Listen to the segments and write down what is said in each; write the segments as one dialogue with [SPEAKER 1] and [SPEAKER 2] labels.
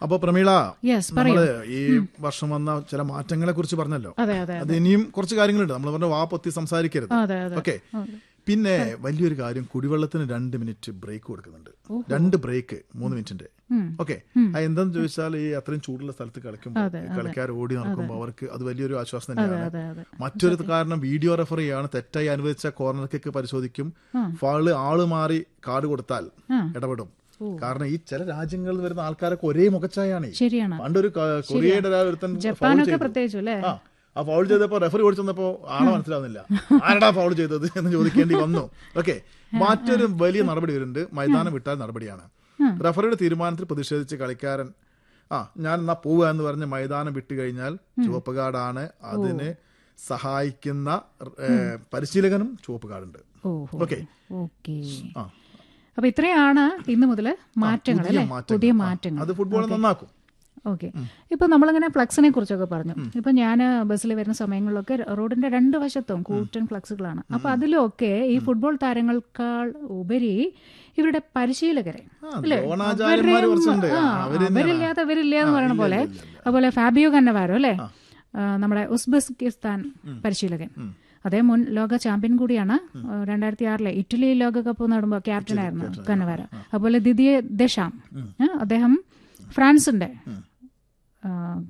[SPEAKER 1] അപ്പൊ പ്രമീള
[SPEAKER 2] യെസ് പറയൂ
[SPEAKER 1] നമ്മള് ഈ വർഷം വന്ന ചില മാറ്റങ്ങളെ കുറിച്ച് പറഞ്ഞല്ലോ
[SPEAKER 2] അതെ അതെ
[SPEAKER 1] അത് ഇനിയും കുറച്ച് കാര്യങ്ങളുണ്ട് നമ്മൾ പറഞ്ഞ വാ പൊത്തി സംസാരിക്കരുത്
[SPEAKER 2] അതെ അതെ
[SPEAKER 1] ഓക്കെ പിന്നെ വലിയൊരു കാര്യം കുടിവെള്ളത്തിന് രണ്ട് മിനിറ്റ് ബ്രേക്ക് കൊടുക്കുന്നുണ്ട് രണ്ട് ബ്രേക്ക് മൂന്ന് മിനിറ്റിന്റെ ഓക്കെ എന്താന്ന് ചോദിച്ചാൽ ഈ അത്രയും ചൂടുള്ള സ്ഥലത്ത് കളിക്കുമ്പോൾ കളിക്കാർ ഓടി നടക്കുമ്പോൾ അവർക്ക് അത് വലിയൊരു ആശ്വാസം തന്നെയാണ്
[SPEAKER 2] അതെ അതെ
[SPEAKER 1] മറ്റൊരു കാരണം വീഡിയോ റെഫറിയാണ് തെറ്റായി അനുവദിച്ച കോർണർ കിക്ക് പരിശോധിക്കും ഫാള് ആള് മാറി കാർഡ് കൊടുത്താൽ ഇടപെടും കാരണം ഈ ചില രാജ്യങ്ങളിൽ വരുന്ന ആൾക്കാരൊക്കെ ഒരേ മുഖച്ചായാണ്
[SPEAKER 2] ശരിയാണ്
[SPEAKER 1] പണ്ടൊരു ക- കൊറിയയുടെ ഒരാൾ ഒരുത്തൻ foul
[SPEAKER 2] ജപ്പാനൊക്കെ
[SPEAKER 1] ചെയ്തു.
[SPEAKER 2] പ്രത്യേകിച്ചു അല്ലേ
[SPEAKER 1] ആ ആ ഫൗൾ ചെയ്തപ്പോ റെഫറി ഓടിച്ചപ്പോ ആളെ മനസ്സിലാവുന്നില്ല ആരടാ ഫൗൾ ചെയ്തത് എന്ന് ചോദിക്കേണ്ടി വന്നു ഓക്കെ മറ്റൊരു വലിയ നടപടി വരുന്നുണ്ട് മൈതാനം വിട്ടാൽ നടപടിയാണ് റെഫറിയുടെ തീരുമാനത്തിൽ പ്രതിഷേധിച്ച് കളിക്കാരൻ ആ ഞാൻ എന്നാ പോവുക എന്ന് പറഞ്ഞ് മൈതാനം വിട്ടു കഴിഞ്ഞാൽ ചുവപ്പ് കാർഡാണ് അതിന് സഹായിക്കുന്ന ഏ, പരിശീലകനും ചുവപ്പ് കാർഡുണ്ട്
[SPEAKER 2] ഓഹോ
[SPEAKER 1] ഓക്കെ
[SPEAKER 2] ഓക്കെ
[SPEAKER 1] ആ
[SPEAKER 2] അപ്പൊ ഇത്രയാണ് ഇന്ന് മുതൽ മാറ്റങ്ങൾ
[SPEAKER 1] പുതിയ
[SPEAKER 2] അല്ലേ
[SPEAKER 1] മാറ്റങ്ങൾ.
[SPEAKER 2] പുതിയ
[SPEAKER 1] ആ,
[SPEAKER 2] മാറ്റങ്ങൾ
[SPEAKER 1] അത് ഫുട്ബോൾ നന്നാക്കും
[SPEAKER 2] ഓക്കെ ഇപ്പൊ നമ്മളിങ്ങനെ ഫ്ലക്സിനെ കുറിച്ചൊക്കെ പറഞ്ഞു ഇപ്പൊ ഞാൻ ബസ്സിൽ വരുന്ന സമയങ്ങളിലൊക്കെ റോഡിന്റെ രണ്ട് വശത്തും കൂറ്റൻ ഫ്ലക്സുകളാണ് അപ്പൊ അതിലൊക്കെ ഈ ഫുട്ബോൾ താരങ്ങൾക്കാൾ ഉപരി ഇവരുടെ പരിശീലകരെ
[SPEAKER 1] ആ,
[SPEAKER 2] അല്ലേ?
[SPEAKER 1] ദ്രോണാചാര്യന്മാര്
[SPEAKER 2] അവരെയും-
[SPEAKER 1] കുറച്ചുണ്ട്.
[SPEAKER 2] ആ,
[SPEAKER 1] ആ, അവര് തന്നെയാണ്.
[SPEAKER 2] അവരില്ലാത്ത അവരില്ല എന്ന്
[SPEAKER 1] ആ,
[SPEAKER 2] പറയുന്ന
[SPEAKER 1] ഇല്ല,
[SPEAKER 2] പോലെ
[SPEAKER 1] ഇല്ല, ഇല്ല,
[SPEAKER 2] അതുപോലെ ഫാബിയോ കന്നവാരോ അല്ലേ ആ, നമ്മുടെ ഉസ്ബെസ്കിസ്ഥാൻ പരിശീലകൻ അദ്ദേഹം മുൻ ലോക ചാമ്പ്യൻ കൂടിയാണ് രണ്ടായിരത്തി ആറിലെ ഇറ്റലി ലോകകപ്പ് നേടുമ്പോൾ ക്യാപ്റ്റനായിരുന്നു കന്നവാര അതുപോലെ ദിദിയെ ദശാം ആ, അദ്ദേഹം ഫ്രാൻസിന്റെ ആ,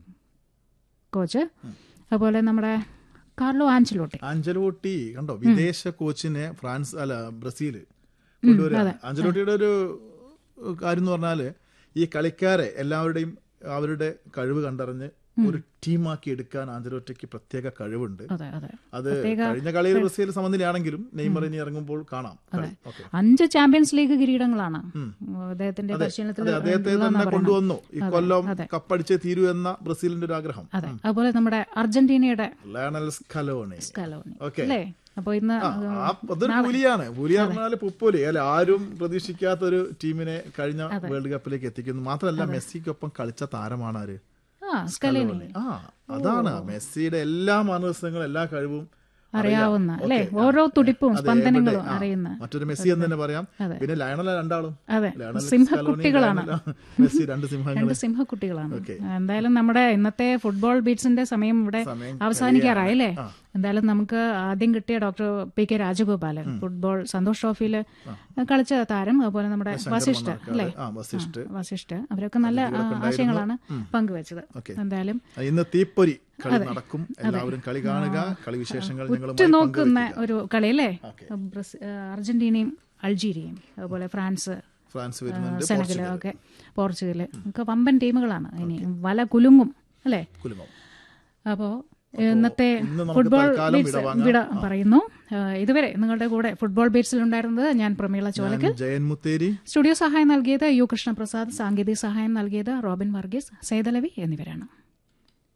[SPEAKER 2] കോച്ച് അതുപോലെ നമ്മുടെ കാർലോ ആഞ്ചലോട്ടി
[SPEAKER 1] ആഞ്ചലോട്ടി കണ്ടോ വിദേശ കോച്ചിനെ ഫ്രാൻസ് അല്ല ബ്രസീൽ കൊണ്ടുവരാൻ ആഞ്ചലോട്ടിയുടെ ഒരു കാര്യം എന്ന് പറഞ്ഞാല് ഈ കളിക്കാരെ എല്ലാവരുടെയും അവരുടെ കഴിവ് കണ്ടറിഞ്ഞ് ഒരു ടീമാക്കി എടുക്കാൻ ആഞ്ചലോട്ടിക്ക് പ്രത്യേക കഴിവുണ്ട്
[SPEAKER 2] അതെ അതെ
[SPEAKER 1] അത് കഴിഞ്ഞ കളിയിൽ ബ്രസീൽ സമനിലയാണെങ്കിലും നെയ്മർ ഇനി ഇറങ്ങുമ്പോൾ കാണാം കളി. ഓക്കേ.
[SPEAKER 2] അഞ്ച് ചാമ്പ്യൻസ് ലീഗ് കിരീടങ്ങളാണ് അദ്ദേഹത്തിന്റെ പരിശീലനത്തിൽ
[SPEAKER 1] അതെ അദ്ദേഹത്തെ തന്നെ കൊണ്ടുവന്നു ഈ കൊല്ലം കപ്പടിച്ചേ തീരൂ എന്ന ബ്രസീലിന്റെ ഒരു ആഗ്രഹം
[SPEAKER 2] അതെ അതുപോലെ നമ്മുടെ അർജന്റീനയുടെ
[SPEAKER 1] ലയണൽ സ്കലോണി
[SPEAKER 2] സ്കലോണി
[SPEAKER 1] ഓക്കെ
[SPEAKER 2] അല്ലേ അപ്പൊ ഇന്ന്
[SPEAKER 1] ആ അതൊരു പുലിയാണ് പുലി പറഞ്ഞാല് പുപ്പുലി അല്ലെ ആരും പ്രതീക്ഷിക്കാത്ത ഒരു ടീമിനെ കഴിഞ്ഞ വേൾഡ് കപ്പിലേക്ക് എത്തിക്കുന്നു മാത്രമല്ല മെസ്സിക്കൊപ്പം കളിച്ച താരമാണ് ആര്
[SPEAKER 2] ആ സ്കലോണി
[SPEAKER 1] ആ അതാണ് മെസ്സിയുടെ എല്ലാ മാനസങ്ങളും എല്ലാ കഴിവും
[SPEAKER 2] അറിയാവുന്ന
[SPEAKER 1] അറിയാം.
[SPEAKER 2] അല്ലേ
[SPEAKER 1] ഓക്കേ, ആ.
[SPEAKER 2] ഓരോ തുടിപ്പും
[SPEAKER 1] അതെ,
[SPEAKER 2] സ്പന്ദനങ്ങളും
[SPEAKER 1] എവിടെ? ആ.
[SPEAKER 2] അറിയുന്ന
[SPEAKER 1] മറ്റൊരു മെസ്സി എന്ന് തന്നെ പറയാം പിന്നെ ലയണല രണ്ടാളും
[SPEAKER 2] അതെ
[SPEAKER 1] ലയണൽ
[SPEAKER 2] സിംഹക്കുട്ടികളാണ്
[SPEAKER 1] സ്കലോണി, ലയണൽ, മെസ്സി രണ്ട് സിംഹങ്ങൾ
[SPEAKER 2] രണ്ട് സിംഹക്കുട്ടികളാണ് എന്തായാലും നമ്മുടെ ഇന്നത്തെ ഫുട്ബോൾ ബീറ്റ്സിന്റെ സമയം ഇവിടെ
[SPEAKER 1] സമയം
[SPEAKER 2] അവസാനിക്കാറായി അല്ലേ എന്തായാലും നമുക്ക് ആദ്യം കിട്ടിയ doctor P K Rajagopalan football Santosh ട്രോഫിയിൽ കളിച്ച താരം അതുപോലെ നമ്മുടെ വസിഷ്ഠ അല്ലേ
[SPEAKER 1] ആ വസിഷ്ഠ്
[SPEAKER 2] വസിഷ്ഠ അവരൊക്കെ നല്ല ആ, ആശയങ്ങളാണ് പങ്കുവച്ചത്
[SPEAKER 1] ഓക്കേ.
[SPEAKER 2] എന്തായാലും
[SPEAKER 1] ഇന്ന് തീപ്പൊരി കളി നടക്കും എല്ലാവരും കളി കാണുക കളി വിശേഷങ്ങൾ ഞങ്ങളുമായി
[SPEAKER 2] ഉറ്റുനോക്കുന്ന ഒരു കളി അല്ലേ ബ്രസീ- ആ, അർജന്റീനയും അൾജീരിയയും അതുപോലെ ഫ്രാൻസ്
[SPEAKER 1] ഫ്രാൻസ് വരുന്നുണ്ട്
[SPEAKER 2] സെനഗല് ഒക്കെ പോർച്ചുഗല് ഒക്കെ വമ്പൻ ടീമുകളാണ് ഇനി വല കുലുങ്ങും അല്ലേ
[SPEAKER 1] കുലുങ്ങും
[SPEAKER 2] അപ്പോ ഇന്നത്തെ
[SPEAKER 1] ഇന്ന് നമുക്ക്
[SPEAKER 2] ഫുട്ബോൾ
[SPEAKER 1] തൽക്കാലം
[SPEAKER 2] ബീറ്റ്സ്
[SPEAKER 1] വിട വാങ്ങാം.
[SPEAKER 2] വിട പറയുന്നു ആ, ഇതുവരെ നിങ്ങളുടെ കൂടെ ഫുട്ബോൾ ബീറ്റ്സിൽ ഉണ്ടായിരുന്നത് ഞാൻ പ്രമീള ചോലക്കൽ
[SPEAKER 1] ഞാൻ ജയൻ മുത്തേരി
[SPEAKER 2] സ്റ്റുഡിയോ സഹായം നൽകിയത് യു കൃഷ്ണപ്രസാദ് സാങ്കേതിക സഹായം നൽകിയത് റോബിൻ വർഗീസ് സൈതലവി എന്നിവരാണ്